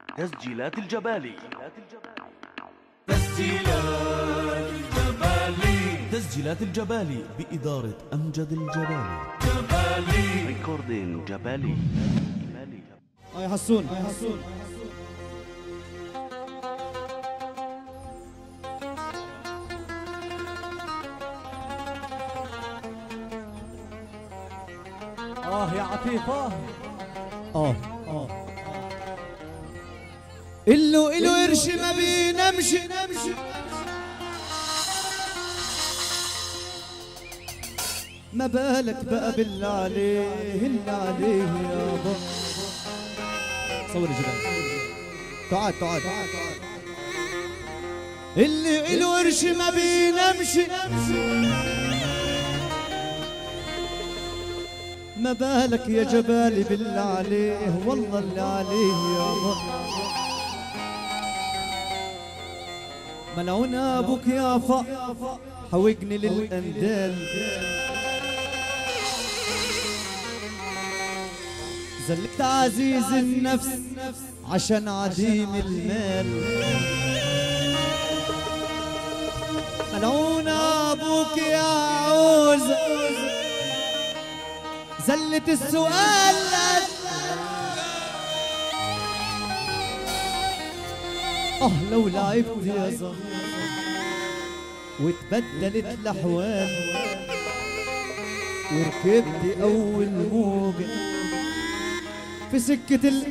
تسجيلات الجبالي تسجيلات الجبالي تسجيلات الجبالي بإدارة أمجد الجبالي جبالي ريكوردين جبالي هاي حسون هاي حسون آه يا عفيفة اه اه إلو إلو قرش ما بينامش نمشي ما بالك بقى بالله عليه اللي عليه يابا صور الجبال تعال تعال اللي إلو قرش ما بينامش ما بالك يا جبالي بالله عليه والله اللي عليه يابا ملعون ابوك يا فا حوجني للاندال زلت عزيز النفس عشان عديم المال ملعون ابوك يا عوز زلت السؤال اه لو لعبت يا زهر وتبدلت الاحوال وركبت اول موجة في سكة ال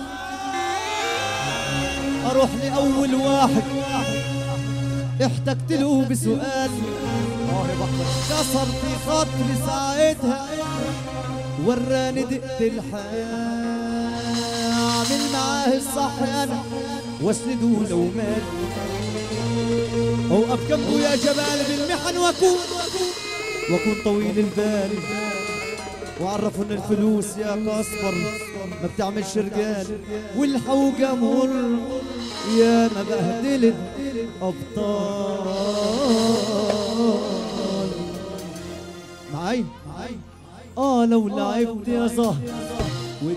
اروح لاول واحد احتجت له بسؤال كسر في خاطري ساعتها وراني دقت الحال اعمل معاه الصح انا واسنده لو مات اوقف جنبه يا جبال بالمحن واكون واكون طويل البال وعرفوا ان الفلوس يا كاسبر ما بتعملش رجال والحوجة مر يا ما بهدلت ابطال معاي معاي اه لو لعبت يا زهر و-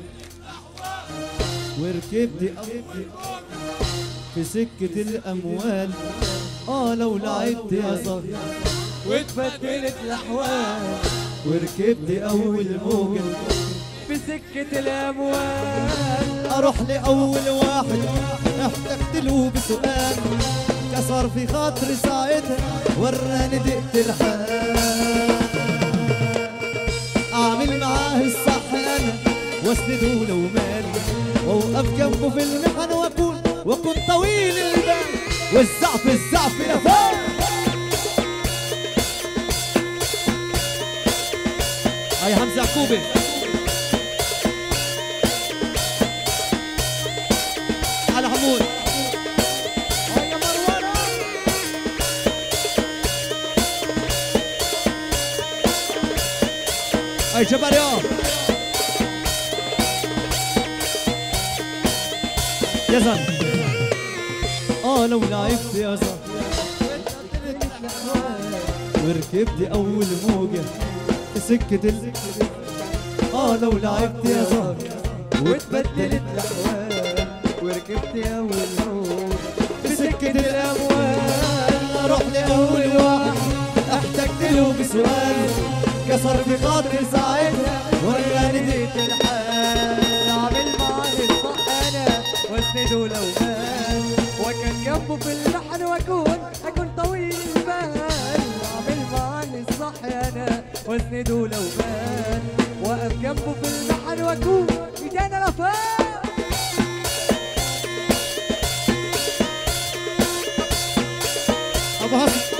وركبت في سكة الأموال اه لو لعبت يا زهر واتبدلت الأحوال وركبت أول موجة في سكة الأموال أروح لأول واحد احتجت له بسؤال كسر في خاطري ساعتها وراني دقت الحال أعمل معاه الصح أنا واسنده لو مال وأوقف جنبه في المحن وأكون وأكون طويل البال والزعف الزعف يا فوق هاي حمزة عكوبي على حمود يا مروانة هاي جبل يا يا زن اه لو لعبت يا زن وركبت اول موجة في سكة ال اه لو لعبت يا زن واتبدلت الأحوال وركبت أول موج في سكة الأموال أروح لأول واحد احتجت له بسؤال كسر في خاطري ساعتها وراني ديت الحال أعمل معاه الصح أنا واسنده لو مات وكان جنبه في اللحن وأكون أكون طويل البال أعمل معاه الصح أنا واسنده لو مات وأقف جنبه في اللحن وأكون إيدينا لفات أبو حسن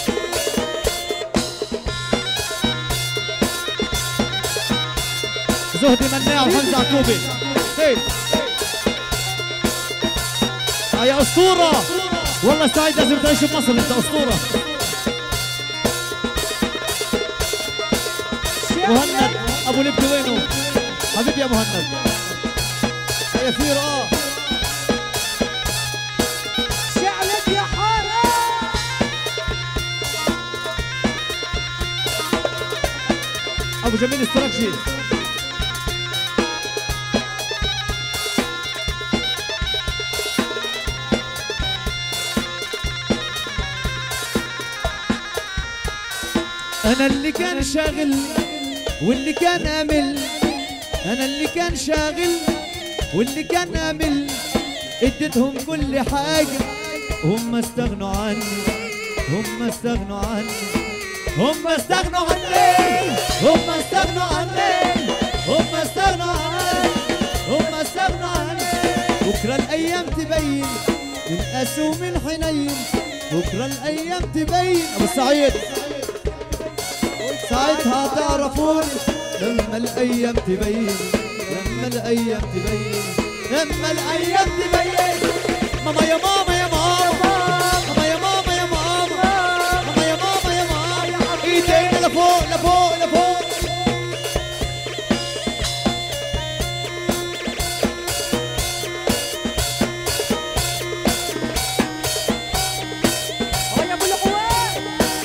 زهدي مناع وحمزة عكوبي هي يا أسطورة والله سعيد لازم تعيش بمصر أنت أسطورة مهند أبو لبدي وينه حبيبي يا مهند يا فير آه شعلك يا حارة ابو جميل استراتيجي انا اللي كان شاغل واللي كان امل انا اللي كان شاغل واللي كان امل اديتهم كل حاجه هم استغنوا عني هم استغنوا عني هم استغنوا عني هم استغنوا عني هم استغنوا عني هم استغنوا عني بكره الايام تبين من قاسي ومن حنين بكره الايام تبين ابو سعيد ساعتها تعرفون لما الايام تبين لما الايام تبين لما الايام تبين ماما يا ماما يا ماما ماما يا ماما يا ماما ماما يا ماما يا ماما ايدينا لفوق لفوق لفوق اه يا ابو القوات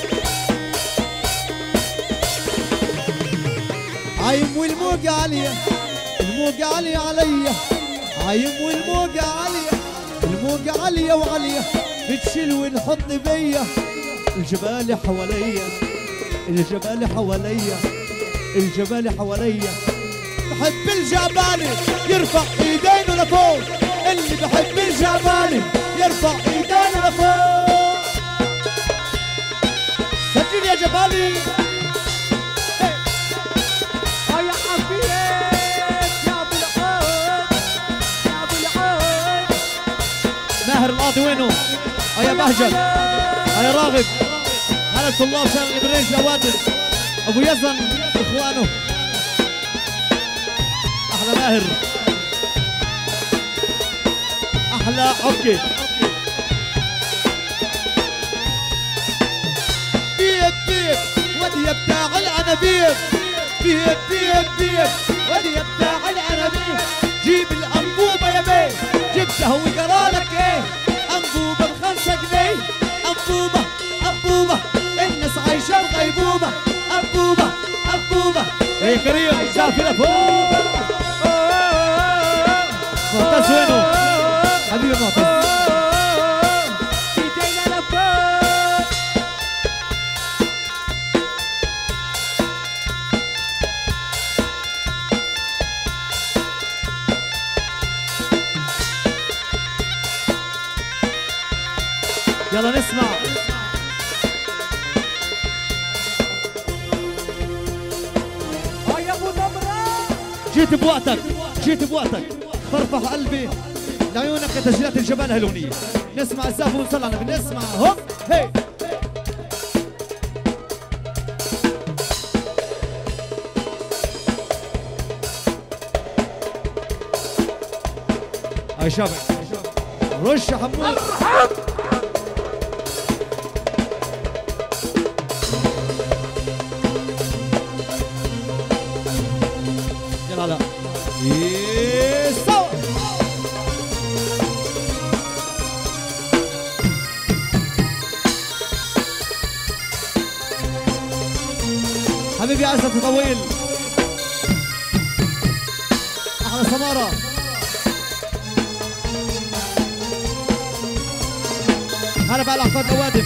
عايم والموجة عالية الموجة عالية عليا عايم والموجة عالية الموجة عالية وعالية بتشيل ونحط بيا الجبال حواليا الجبال حواليا الجبال حواليا بحب الجبال يرفع ايدينه لفوق اللي بحب الجبال يرفع ايدينه لفوق سجل يا جبالي اه يا حبيب يا ابو القوات يا ابو القوات ماهر القاضي وينه؟ اه يا بهجت اه يا راغب هلا الطلاب شان الابريج لوادر ابو يزن اخوانه احلى ماهر احلى عكي بيب بيب ودي بتاع العنبيب بيب بيب بيب ودي بتاع العنبيب جيب الانبوبه يا بيه جبتها وقرالك ايه انبوبه بخمسة جنيه انبوبه انبوبه الناس عايشه بغيبوبه انبوبه انبوبه يا كريم سافر فوق معتز وينه؟ حبيبي معتز ايدينا لفوق يلا نسمع اه يا ابو ضمران جيت بوقتك جيت بوقتك فرفح قلبي لعيونك تسجيلات الجبال هالأغنية نسمع الزاف ونصلى على النبي نسمع هوب هي هاي شابك رش يا حمود يلا لا يسوع حبيبي عزة طويل احلى سمارة هلا بقى العقاد اوادم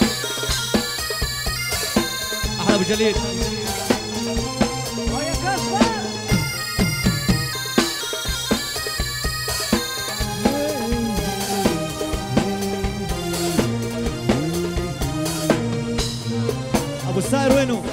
احلى ابو جليل اه يا كسبان ابو السائر وينه؟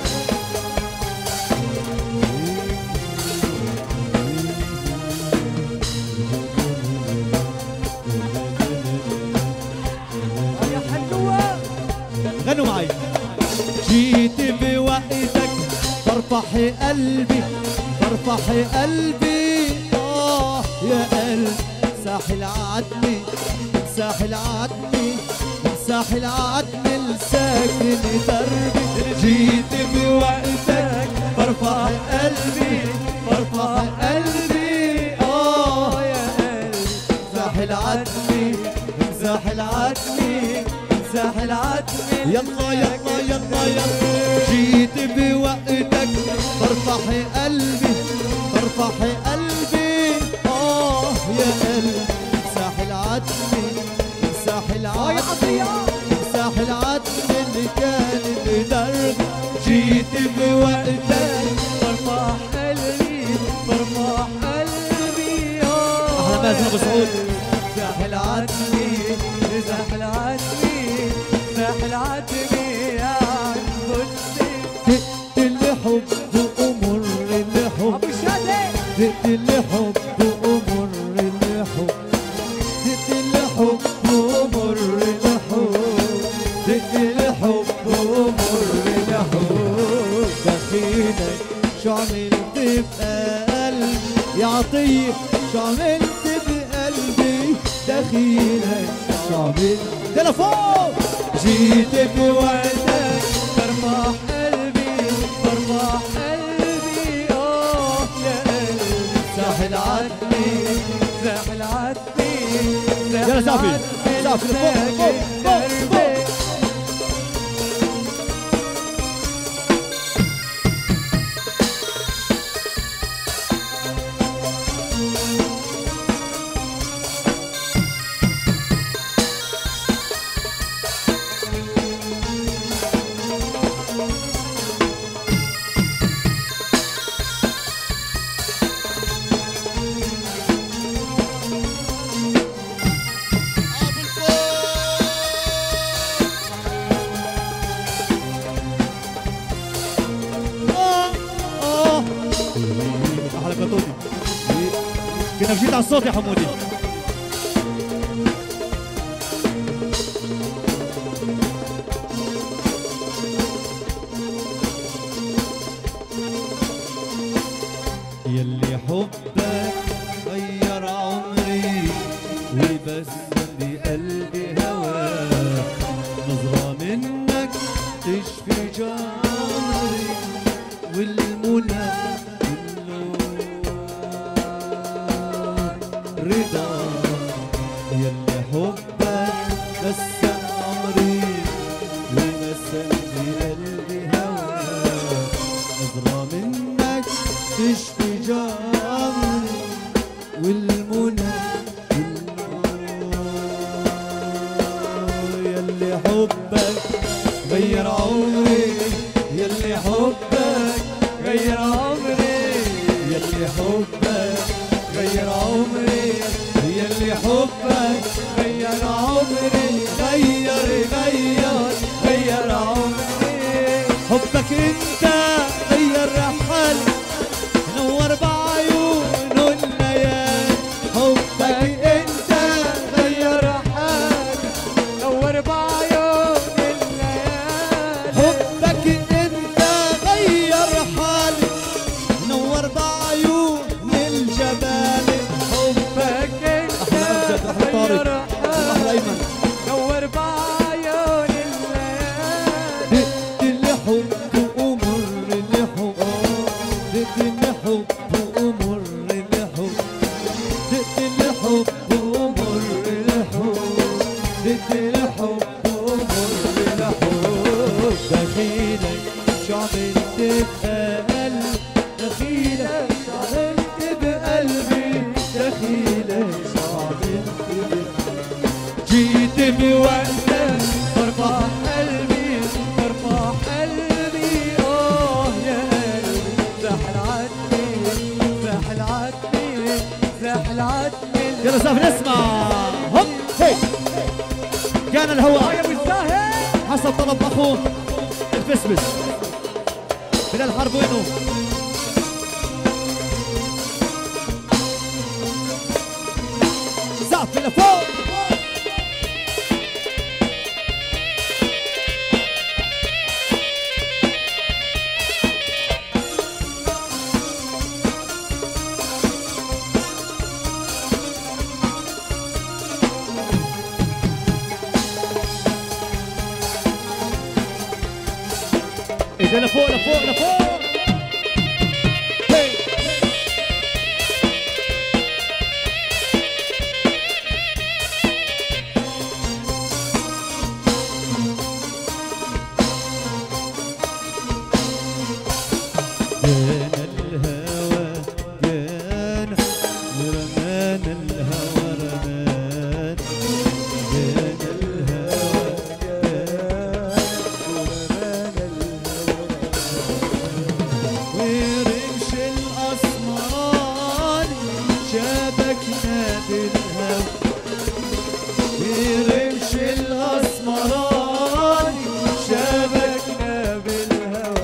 اه يا حلوه غنوا معي جيت بوقتك فرفح قلبي فرفح قلبي اه يا قلب ساحل عدني ساحل عدني ساحل عدني الساكن دربي جيت بوقتك فرفح قلبي فرفح قلبي اه يا قلبي ساحل عدني ساحل عدني ساحل عدني يلا يلا يلا يلا جيت بوقتك فرفح قلبي فرفح قلبي اه يا قلبي ساحل عدني ساحل اه يا عدني عطيه ساحل عدن اللي كان بدرب جيت بوقتك فرفع قلبي فرفع قلبي آه أحلى مازن أبو سعود. زاحل عتمي زاحل عتمي زاحل عتمي يا عم قدسي دقت الحب وأمر الحب ابو شادي دقت الحب وأمر الحب دقت الحب وأمر الحب دقت الحب وأمر الحب دخيلك شو عملت بقلبي يا عطية شو عملت بقلبي دخيلك شو عملت ده لفوق جيت بوقتك فرفع قلبي فرفع قلبي اه يا قلبي ساحل عدلي زاحل عتمي يلا سافي. سافي. فوق، فوق، فوق، فوق. آه، آه. احلى كتوتي كنا مشيت على الصوت يا حمودي يلي حبك غير عمري وبسم بقلبي هواك نظرة منك تشفي جمري والمنى كله رضا يلي حبك نسم عمري ونسم بقلبي هواك نظرة منك تشفي جمري والمنى كله يلي حبك غير عمري يلي حبك غير عمري يلي حبك غير عمري يلي حبك غير عمري غير غير غير عمري حبك انت غير رحل نور بعيونه الليالي حبك انت غير حالي نور بعيون الليالي حبك انت غير حالي نور بعيون الجبال حبك انت أحلى أمجد، أحلى طارق، غير أحلى حالي أيمن. نور بعيون الليالي دقت الحب وأمر الحب دقت الحب وأمر الحب دقت الحب وأمر الحب دقت الحب وأمر الحب دخيلك شو عملت بقلبي دخيلك شو عملت بقلبي دخيلك شو عملت بقلبي جيت بوقتك فرفع قلبي فرفع قلبي اه يا قلبي زاحل عتمي زاحل عتمي زاحل عتمي يلا سافر اسمع هوب هي كان يا الهواء ابو الزاهد حسب طلب اخوه الفسبس من الحرب وينه سقف لفوق اذا لفوق لفوق لفوق هي. جانا الهوى جانا ورمانا الهوى رمانا جانا الهوى جانا ورمانا الهوى الهوى برمش الاسمراني شبكنا بالهوى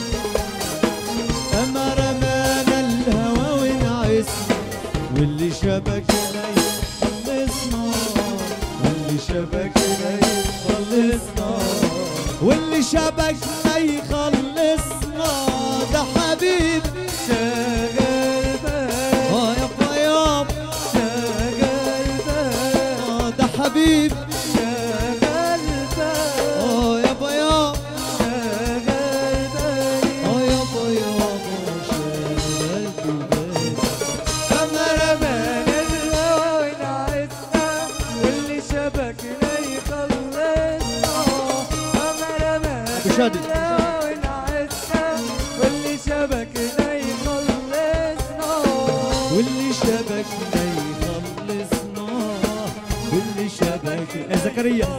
اما رمانا الهوى ونعسنا واللي شبكنا يخلصنا واللي شبكنا يخلصنا واللي شبكنا يخلصنا ده حبيب شغل بال اه يابا يابا شغل بال اه ده حبيب شغل بال اه يابا يابا شغل بال اه يابا يابا شغلت بالي أما رمانا الهوى ونعسنا واللي شبكنا يخلصنا أما رمانا أبو شادي. الهوى ونعسنا واللي شبكنا يخلصنا واللي شبكنا يخلصنا واللي شبكنا يا زكريا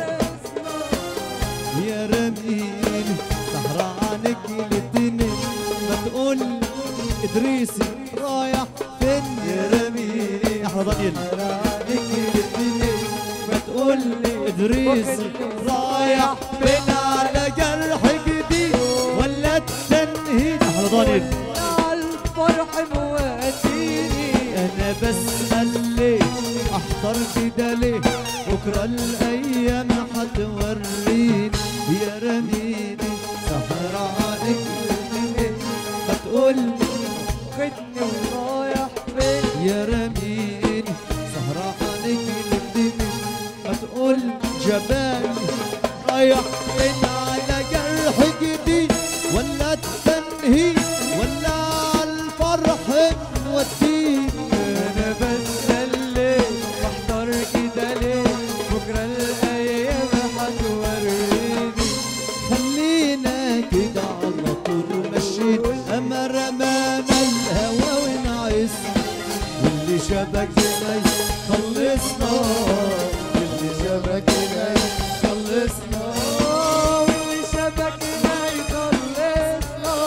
يا رميل سهرة عنك للدنيا ما تقول ادريسي رايح فين يا رميل احنا ضنيل عنك للدنيا ما تقول ادريسي رايح فين على جرح جديد ولا التنهيد احنا ضنيل على الفرح مواسيني انا بسأل ليه احضر كده ليه بكره الايام هتوريني يا رميني سهر عليك ليه ما تقول خدني ورايح فين يا رميني سهر عليك ليه ما تقول جبال رايح فين على جرح جديد ولا التنهيد ولا على الفرح نوديني انا بسأل ليه واحضر كده ليه بكره الايام هتوريني خلينا كده على طول ماشيين اما رمانا الهوى ونعس واللي شبكنا يخلصنا واللي شبكنا يخلصنا واللي شبكنا يخلصنا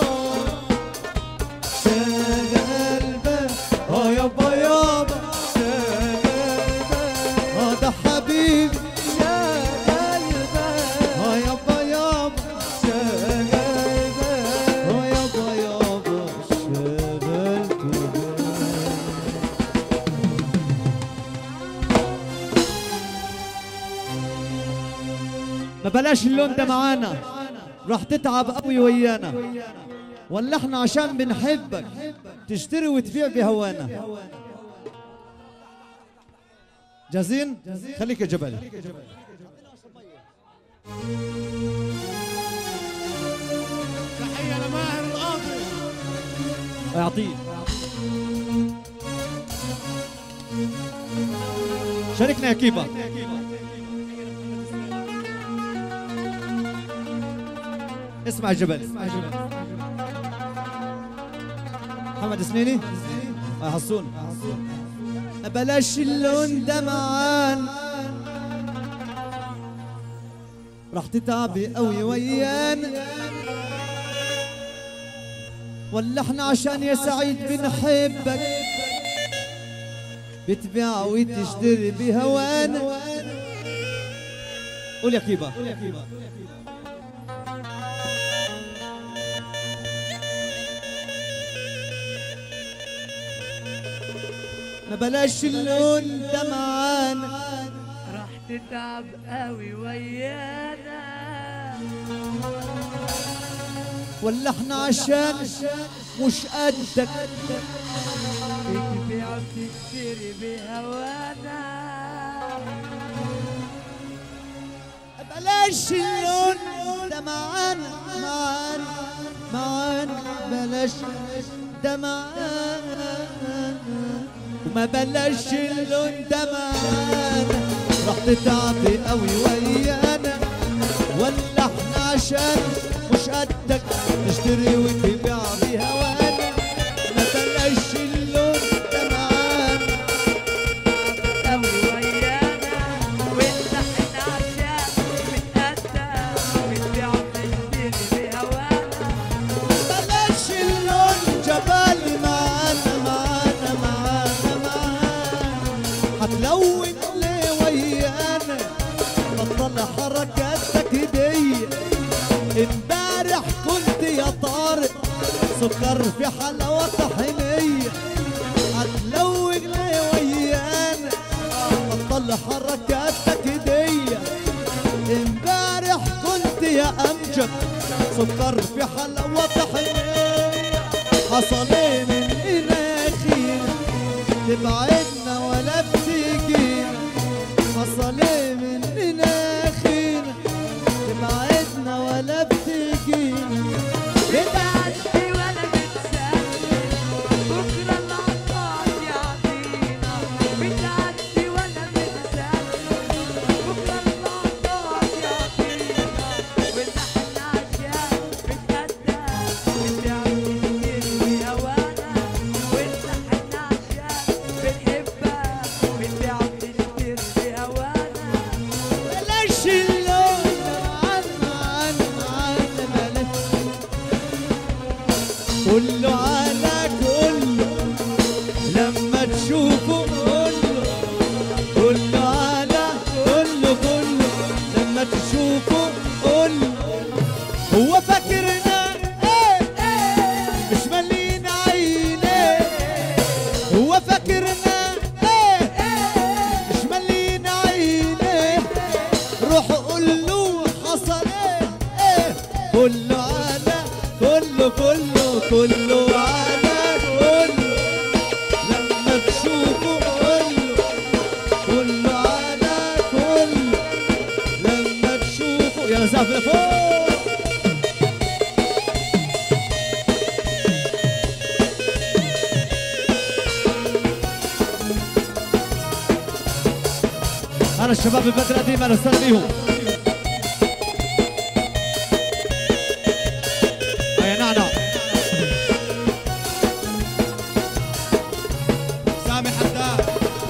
شغال بال اه يابا يابا شغل بال اه ده حبيبي شغل بال اه يابا يابا شغل بال اه يابا يابا شغلت بالي ما بلاش اللون ده معانا راح تتعب قوي ويانا ولا احنا عشان بنحبك تشتري وتبيع بهوانا جاهزين خليك يا جبل تحية لماهر القاضي اعطيه شاركنا يا كيبا اسمع الجبل محمد سنيني آه حصون بلاش اللون ده معان راح تتعبي قوي ويانا ولا احنا عشان يا سعيد بنحبك بتبيع وتشتري بهوانا قول يا كيبا ما بلاش اللون ده معانا راح تتعب قوي ويانا ولا احنا عشان مش قدك بتبيع وتشتري بهوانا بلاش اللون ده معانا معانا معانا بلاش ده معانا وما بلاش اللون ده معانا راح تتعبي قوي ويانا ولا احنا عشان مش قدك تشتري وتبيع بهوانا ما بلاش اللون ده معانا قوي ويانا وانت احنا عشان بنقدم بتبيع وتشتري بهوانا بلاش اللون جبالي معانا معانا معانا معانا هتلون ليه ويانا بطل حركاتك دي امبارح كنت يا طارق سكر في حلاوة طحينية هتلون ليه ويانا بطل حركاتك دي امبارح كنت يا امجد سكر في حلاوة طحينية حصل ايه من الاخير تبعدنا ولا بتيجينا حصل ايه من الاخير تبعدنا ولا بتيجينا بتعدي ولا بتسلم بكرة العطار يعطينا بتعدي ولا بتسلم بكرة العطار يعطينا ونحن عشان بتهدى بتعمل كتير بهوانا ونحن عشان بنحبها بتعمل كتير بهوانا بلاش اللون عنا عنا عنا بلاش كله على كله لما تشوفه كله كله على كله كله لما تشوفه كله هو فاكرنا ايه مش مالين عينيه هو فاكرنا ايه مش مالين عينيه روح قول له حصل ايه ايه كله على كله كله كله على كله لما تشوفه كله كله على كله لما تشوفه يا زعفر فوق انا الشباب البدر القديم انا استاذ بيهم يا نعنع سامي حداد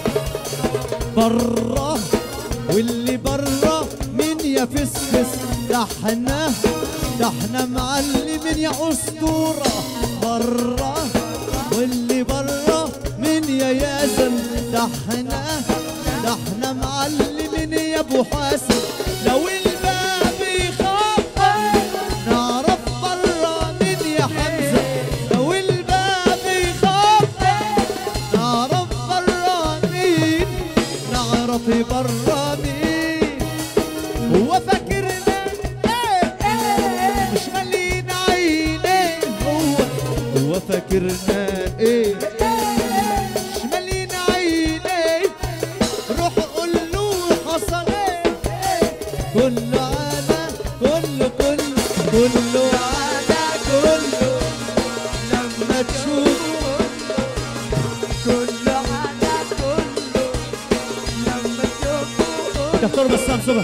برا واللي برا مين يا فسفس ده احنا ده احنا معلمين يا اسطوره برا واللي برا مين يا ياسر ده احنا ده احنا معلمين يا ابو حسن لو الباب يخاف نعرف برا مين يا حمزه لو الباب يخاف نعرف برا مين نعرف برا مين هو فاكرنا ايه ايه مش مالين عينيه هو هو فاكرنا ايه مش مالين عينيه روح قول له حصل ايه كله على كله كله كله على كله لما تشوفه كله على كله لما تشوفه دكتور بسام صبح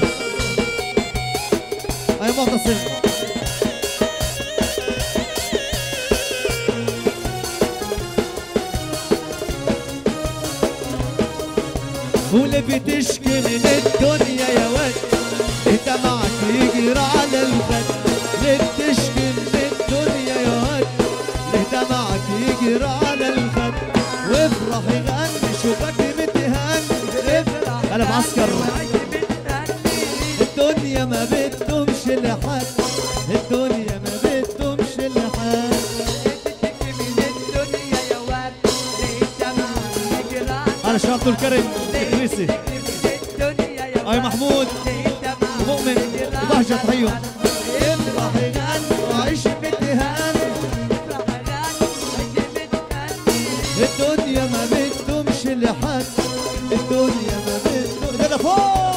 اي معتصم واللي بتشكي من الدنيا يا واد انت معك يجري على الخد ليه بتشكي من الدنيا يا واد انت معك يجري على الخد وافرح غني شوفك متهني افرح انا معسكر الدنيا ما بتدومش لحد الدنيا ما بتدومش لحد انا شرطه الكريم الكريسي اي محمود ومؤمن وبهجة حيهم افرح غني وعيش بتهاني الدنيا ما بتدومش لحد الدنيا ما بتدومش ده فوق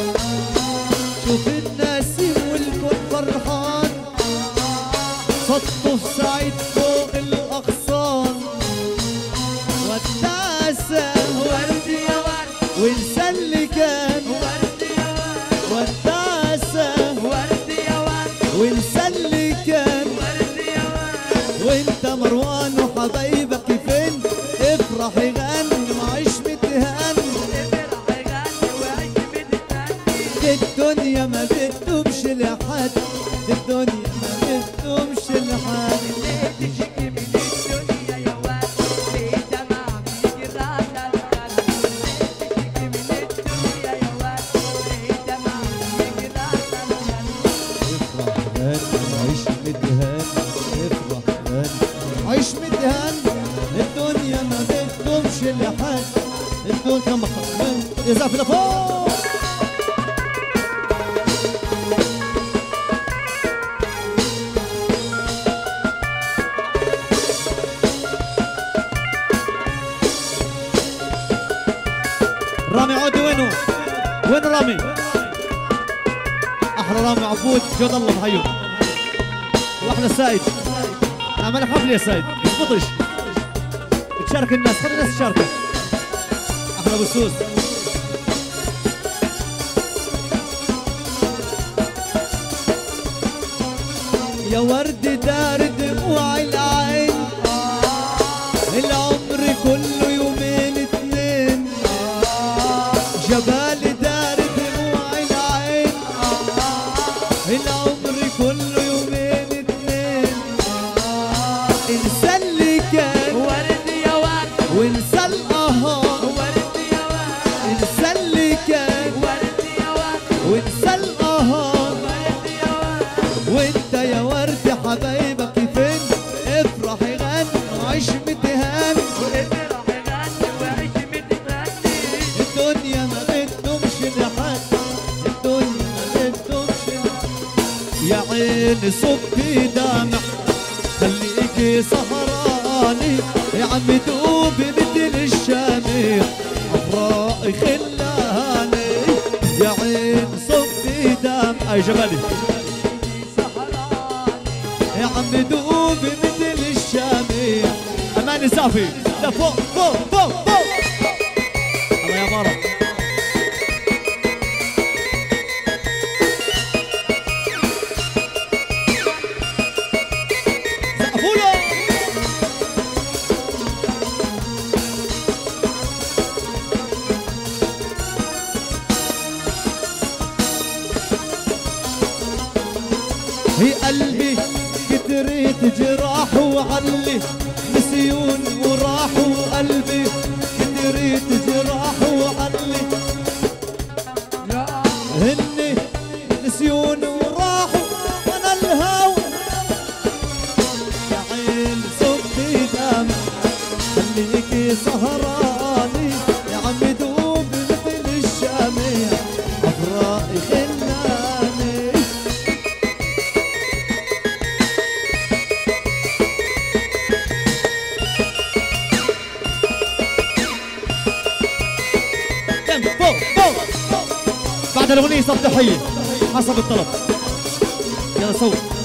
شوف النسيم والكل فرحان سطه سعيد فوق الأغصان والتعسى ورد يا ورد وانسى اللي كان ورد يا ورد والتعسى ورد يا ورد وانسى اللي كان ورد يا ورد وانت مروان وحبايبك فين افرح غني وعيش متهني افرح غني وعيش متهني دي الدنيا ما بتدومش لحد دي الدنيا ما بتدومش لحد ليه تشكي من الدنيا يا ورد ليه دمع بيجرى خلخل ليه تشكي من الدنيا يا ورد ليه دمع بيجرى خلخل افرح غني وعيش متهني افرح غني عيش متهني الدنيا ما بتدومش لحد الدنيا كم خط يا زعف لفوق رامي عودي وينه؟ وين رامي؟ احلى رامي عبود جود الله بحيه واحلى سايد نعمل حفله يا سايد اضبطش تشارك الناس خلي الناس تشاركك احلى ابو سوس يا ورد دار دموع العين العمر كله يومين اتنين جبال دار دموع العين العمر كله يومين اتنين انسى اللي كان ورد يا ورد وانسى القهار ورد يا ورد انسى اللي كان ورد يا ورد وانسى القهار ورد يا ورد وانت يا ورد حبايبك فين افرح غني وعيش متهان افرح غني وعيش متغني الدنيا ما بتدومش لحد الدنيا ما بتدومش لحد يا عيني صبي دمع خليكي سهراني يا عم دوبي مثل الشميع عفراء خلاني يا عين صبي دمع اي جبلي سهراني يا عم دوبي مثل الشميع اماني صافي لا فوق فوق فوق فوق الله يا مرة زقفوا له هي قلبي كتريت جراح وعلي نسيون وراح وقلبي كتريت جراح وعلي يا هني نسيون وراحوا وانا الهوى يا عين صبي دم خليكي سهراني يا عم دوب مثل الشميع عفراء خلاني دم فوق فوق بعد الاغنيه صف تحيه حسب الطلب يلا صوت